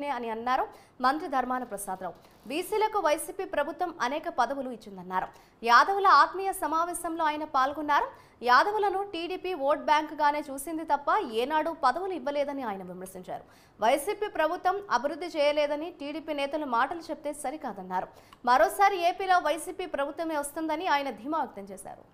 అని అన్నారు మంత్రి ధర్మాన ప్రసాదరావు బీసీలకు వైసీపీ ప్రభుత్వం అనేక పదవులు ఇచ్చిందన్నారు యాదవుల ఆత్మీయ సమావేశంలో ఆయన పాల్గొన్నారు యాదవులను టీడీపీ ఓట్ బ్యాంకుగానే చూసింది తప్ప ఏనాడు పదవులు ఇవ్వలేదని ఆయన విమర్శించారు వైసీపీ ప్రభుత్వం అభివృద్ధి చేయలేదని టీడీపీ నేతలు మాటలు చెప్తే సరికాదన్నారు మరోసారి ఏపీలో వైసీపీ ప్రభుత్వమే వస్తుందని ఆయన ధీమా వ్యక్తం చేశారు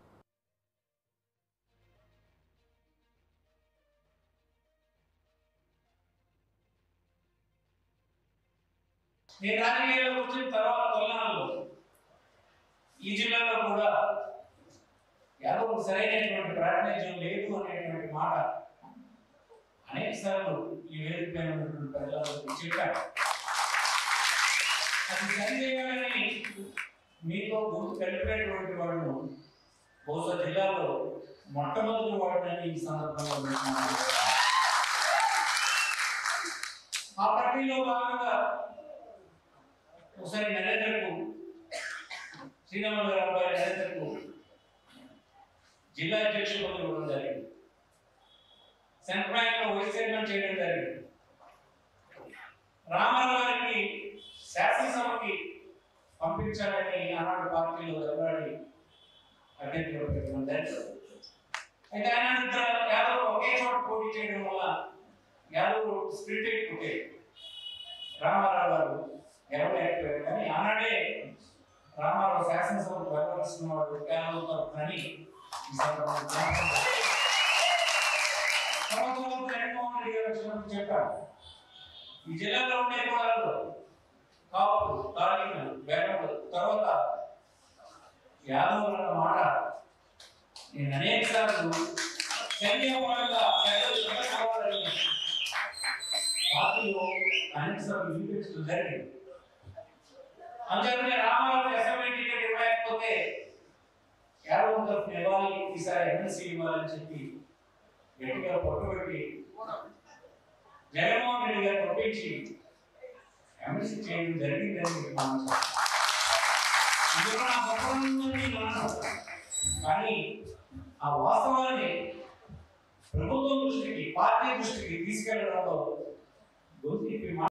నేను రాజకీయాల్లోకి వచ్చిన తర్వాత తొలనాల్లో ఈ జిల్లాలో కూడా యాదవ్ సరైనటువంటి ప్రాతినిధ్యం లేదు అనేటువంటి మాట అనేక సార్లు ఈ వేదిక పైన ఉన్నటువంటి ప్రజలకు చెప్పారు అది సరి చేయాలని మీతో గుర్తు కలిపేటువంటి వాళ్ళు బహుశా జిల్లాలో మొట్టమొదటి వాడిని ఈ సందర్భంగా చెప్తున్నాను. ఆ ప్రక్రియలో భాగంగా ఒకసారి నరేంద్రకు శ్రీరాములు గారి అబ్బాయి నరేంద్రకు జిల్లా అధ్యక్షుడు పదవి ఇవ్వడం జరిగింది సెంట్రల్ బ్యాంక్ లో వైస్ చైర్మన్ చేయడం జరిగింది రామారావు గారికి శాసనసభకి పంపించాలని ఆనాడు పార్టీలో ఎవరాడి అభ్యర్థిగా పెట్టడం జరిగింది అయితే ఆయన ఇద్దరు యాదవ్ ఒకే చోట పోటీ చేయడం వల్ల యాదవ్ స్ప్లిటెడ్ పుట్టే రామారావు గారు గెలవలేకపోయారు కానీ ఆనాడే రామారావు శాసనసభకు వెళ్ళవలసిన వాడు యాదవ్ తరఫునని ఈ సందర్భంగా జ్ఞాపకం తర్వాత జగన్మోహన్ రెడ్డి గారు వచ్చినప్పుడు చెప్పారు ఈ జిల్లాలో ఉండే కులాలలో కాపు తాళీలు బెగలు తర్వాత యాదవులు అన్న మాట నేను అనేక సార్లు శల్యపరంగా పెద్దలు చెప్పవాలని పార్టీలో అనేక సార్లు వినిపించడం జరిగింది అందుకని రామారావు అసెంబ్లీ టికెట్ ఇవ్వలేకపోతే యాదవ్ తరఫున ఇవ్వాలి ఈసారి ఎమ్మెల్సీ ఇవ్వాలని చెప్పి గట్టిగా పట్టుబట్టి జగన్మోహన్ రెడ్డి గారు పంపించి ఎమ్మెల్సీ చేయడం జరిగిందని మీకు మనం ఇందులో నా గొప్పదనాన్ని మనం కానీ ఆ వాస్తవాన్ని ప్రభుత్వం దృష్టికి పార్టీ దృష్టికి తీసుకెళ్లడంలో గొంతు